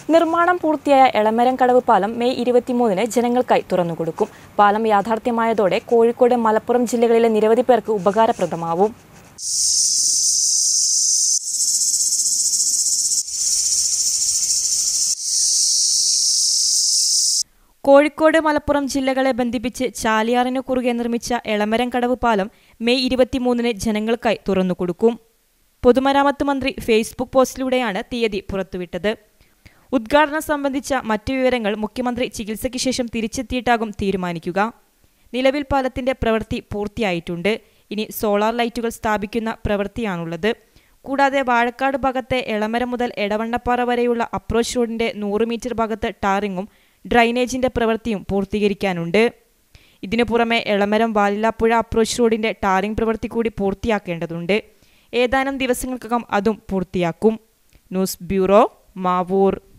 നിർമ്മാണം പൂർത്തിയായ എളമരം കടവ് പാലം മെയ് ഇരുപത്തിമൂന്നിന് ജനങ്ങൾക്കായി തുറന്നുകൊടുക്കും പാലം യാഥാർത്ഥ്യമായതോടെ കോഴിക്കോട് മലപ്പുറം ജില്ലകളിലെ നിരവധി പേർക്ക് ഉപകാരപ്രദമാവും കോഴിക്കോട് മലപ്പുറം ജില്ലകളെ ബന്ധിപ്പിച്ച് ചാലിയാറിനു കുറുകെ നിർമ്മിച്ച എളമരം കടവ് പാലം മെയ് ഇരുപത്തിമൂന്നിന് ജനങ്ങൾക്കായി തുറന്നുകൊടുക്കും പൊതുമരാമത്ത് മന്ത്രി ഫേസ്ബുക്ക് പോസ്റ്റിലൂടെയാണ് തീയതി പുറത്തുവിട്ടത് ഉദ്ഘാടനം സംബന്ധിച്ച മറ്റു വിവരങ്ങൾ മുഖ്യമന്ത്രി ചികിത്സയ്ക്ക് ശേഷം തിരിച്ചെത്തിയിട്ടാകും തീരുമാനിക്കുക നിലവിൽ പാലത്തിന്റെ പ്രവൃത്തി പൂർത്തിയായിട്ടുണ്ട് ഇനി സോളാർ ലൈറ്റുകൾ സ്ഥാപിക്കുന്ന പ്രവൃത്തിയാണുള്ളത് കൂടാതെ വാഴക്കാട് ഭാഗത്തെ എളമരം മുതൽ എടവണ്ണപ്പാറ വരെയുള്ള അപ്രോച്ച് റോഡിന്റെ നൂറ് മീറ്റർ ഭാഗത്ത് ടാറിങ്ങും ഡ്രൈനേജിന്റെ പ്രവൃത്തിയും പൂർത്തീകരിക്കാനുണ്ട് ഇതിനു പുറമെ എളമരം വാലിലാപ്പുഴ അപ്രോച്ച് റോഡിന്റെ ടാറിംഗ് പ്രവൃത്തി കൂടി പൂർത്തിയാക്കേണ്ടതുണ്ട് ഏതാനും ദിവസങ്ങൾക്കകം അതും പൂർത്തിയാക്കും ന്യൂസ് ബ്യൂറോ മാവൂർ